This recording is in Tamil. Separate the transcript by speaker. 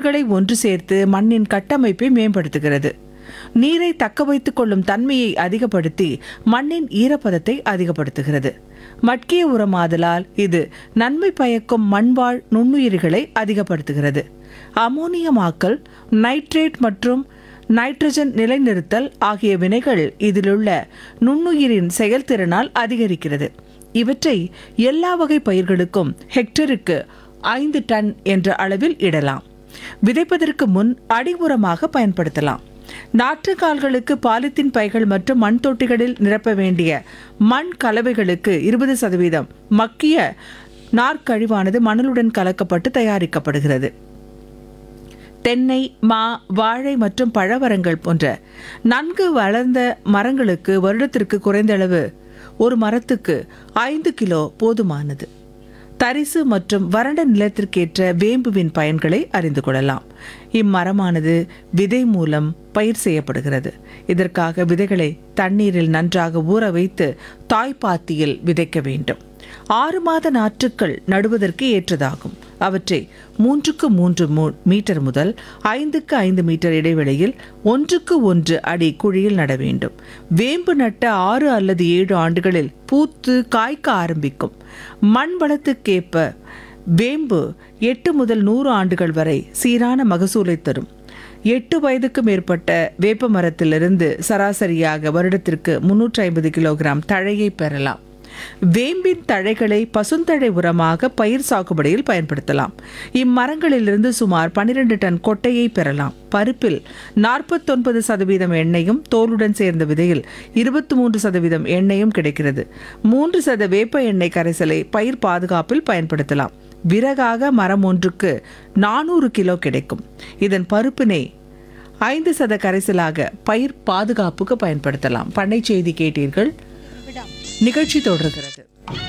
Speaker 1: நீர்களை ஒன்று சேர்த்து மண்ணின் கட்டமைப்பை மேம்படுத்துகிறது நீரை தக்க வைத்துக் கொள்ளும் தன்மையை அதிகப்படுத்தி மண்ணின் ஈரப்பதத்தை அதிகப்படுத்துகிறது மட்கிய உரமாதலால் இது நன்மை பயக்கும் மண்வாழ் நுண்ணுயிர்களை அதிகப்படுத்துகிறது அமோனியமாக்கல் நைட்ரேட் மற்றும் நைட்ரஜன் நிலைநிறுத்தல் ஆகிய வினைகள் இதிலுள்ள நுண்ணுயிரின் செயல்திறனால் அதிகரிக்கிறது இவற்றை எல்லா வகை பயிர்களுக்கும் ஹெக்டருக்கு ஐந்து டன் என்ற அளவில் இடலாம் விதைப்பதற்கு முன் அடி உரமாக பயன்படுத்தலாம் நாற்றுக்கால்களுக்கு பாலித்தீன் பைகள் மற்றும் மண் தொட்டிகளில் நிரப்ப வேண்டிய மண் கலவைகளுக்கு இருபது சதவீதம் மக்கிய நார்க்கழிவானது மணலுடன் கலக்கப்பட்டு தயாரிக்கப்படுகிறது தென்னை மா வாழை மற்றும் பழமரங்கள் போன்ற நன்கு வளர்ந்த மரங்களுக்கு வருடத்திற்கு குறைந்தளவு ஒரு மரத்துக்கு ஐந்து கிலோ போதுமானது தரிசு மற்றும் வறண்ட நிலத்திற்கேற்ற வேம்புவின் பயன்களை அறிந்து கொள்ளலாம் இம்மரமானது விதை மூலம் பயிர் செய்யப்படுகிறது இதற்காக விதைகளை தண்ணீரில் நன்றாக ஊற வைத்து தாய்ப்பாத்தியில் விதைக்க வேண்டும் ஆறு மாத நாற்றுக்கள் நடுவதற்கு ஏற்றதாகும் அவற்றை மூன்றுக்கு மூன்று மூ- மீட்டர் முதல் ஐந்துக்கு ஐந்து மீட்டர் இடைவெளியில் ஒன்றுக்கு ஒன்று அடி குழியில் நட வேண்டும் வேம்பு நட்ட ஆறு அல்லது ஏழு ஆண்டுகளில் பூத்து காய்க்க ஆரம்பிக்கும் மண் வளத்துக்கேற்ப வேம்பு எட்டு முதல் நூறு ஆண்டுகள் வரை சீரான மகசூலை தரும் எட்டு வயதுக்கு மேற்பட்ட வேப்ப மரத்திலிருந்து சராசரியாக வருடத்திற்கு முன்னூற்றி ஐம்பது கிலோகிராம் தழையை பெறலாம் வேம்பின் தழைகளை பசுந்தழை உரமாக பயிர் சாகுபடியில் பயன்படுத்தலாம் இம்மரங்களிலிருந்து சுமார் 12 டன் கொட்டையை பெறலாம் பருப்பில் நாற்பத்தொன்பது சதவீதம் எண்ணெயும் தோலுடன் சேர்ந்த விதையில் இருபத்தி மூன்று சதவீதம் எண்ணெயும் கிடைக்கிறது மூன்று சத வேப்ப எண்ணெய் கரைசலை பயிர் பாதுகாப்பில் பயன்படுத்தலாம் விறகாக மரம் ஒன்றுக்கு நானூறு கிலோ கிடைக்கும் இதன் பருப்பினை ஐந்து சத கரைசலாக பயிர் பாதுகாப்புக்கு பயன்படுத்தலாம் பண்ணை செய்தி கேட்டீர்கள் நிகழ்ச்சி தொடர்கிறது